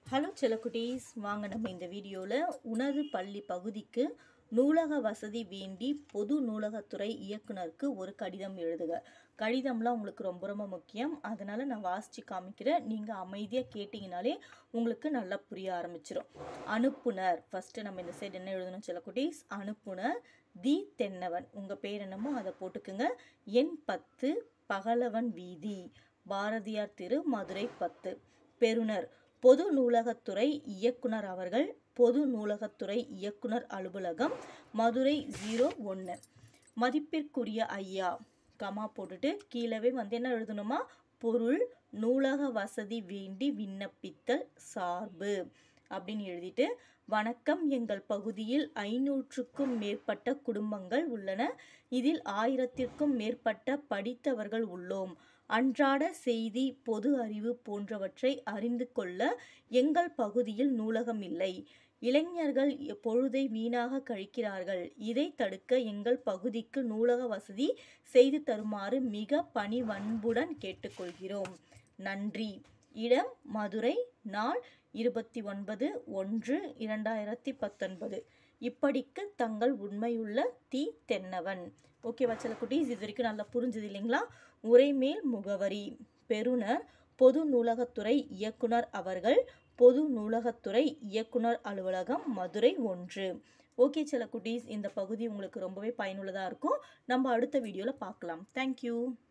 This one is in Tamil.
ஹலோ செல்லக்குட்டீஸ் வாங்க நம்ம இந்த வீடியோவில் உனது பள்ளி பகுதிக்கு நூலக வசதி வேண்டி பொது நூலகத்துறை இயக்குனருக்கு ஒரு கடிதம் எழுதுக கடிதம்லாம் உங்களுக்கு ரொம்ப ரொம்ப முக்கியம் அதனால் நான் வாசித்து காமிக்கிறேன் நீங்கள் அமைதியாக கேட்டிங்கனாலே உங்களுக்கு நல்லா புரிய ஆரம்பிச்சிடும் அனுப்புனர் ஃபஸ்ட்டு நம்ம இந்த சைடு என்ன எழுதணும் செல்லக்குட்டீஸ் அனுப்புனர் தி தென்னவன் உங்கள் பேர் என்னமோ அதை போட்டுக்குங்க எண் பத்து பகலவன் வீதி பாரதியார் திரு மதுரை பத்து பெறுநர் பொது நூலகத்துறை இயக்குனர் அவர்கள் பொது நூலகத்துறை இயக்குனர் அலுவலகம் மதுரை ஜீரோ ஒன்று மதிப்பிற்குரிய ஐயா கமா போட்டுட்டு கீழவே வந்து என்ன எழுதணுமா பொருள் நூலக வசதி வேண்டி விண்ணப்பித்தல் சார்பு அப்படின்னு எழுதிட்டு வணக்கம் எங்கள் பகுதியில் ஐநூற்றுக்கும் மேற்பட்ட குடும்பங்கள் உள்ளன இதில் ஆயிரத்திற்கும் மேற்பட்ட படித்தவர்கள் உள்ளோம் அன்றாட செய்தி பொது அறிவு போன்றவற்றை அறிந்து கொள்ள எங்கள் பகுதியில் நூலகம் இல்லை இளைஞர்கள் பொழுதை வீணாக கழிக்கிறார்கள் இதை தடுக்க எங்கள் பகுதிக்கு நூலக வசதி செய்து தருமாறு மிக பணிவன்புடன் கேட்டுக்கொள்கிறோம் நன்றி இடம் மதுரை நாள் இருபத்தி ஒன்பது ஒன்று இரண்டாயிரத்தி பத்தொன்பது இப்படிக்கு தங்கள் உண்மையுள்ள தி தென்னவன் ஓகேவா சில குட்டீஸ் இது வரைக்கும் நல்லா புரிஞ்சுது இல்லைங்களா உரைமேல் முகவரி பெறுநர் பொது நூலகத்துறை இயக்குனர் அவர்கள் பொது நூலகத்துறை இயக்குனர் அலுவலகம் மதுரை ஒன்று ஓகே சில குட்டீஸ் இந்த பகுதி உங்களுக்கு ரொம்பவே பயனுள்ளதாக இருக்கும் நம்ம அடுத்த வீடியோவில் பார்க்கலாம் தேங்க்யூ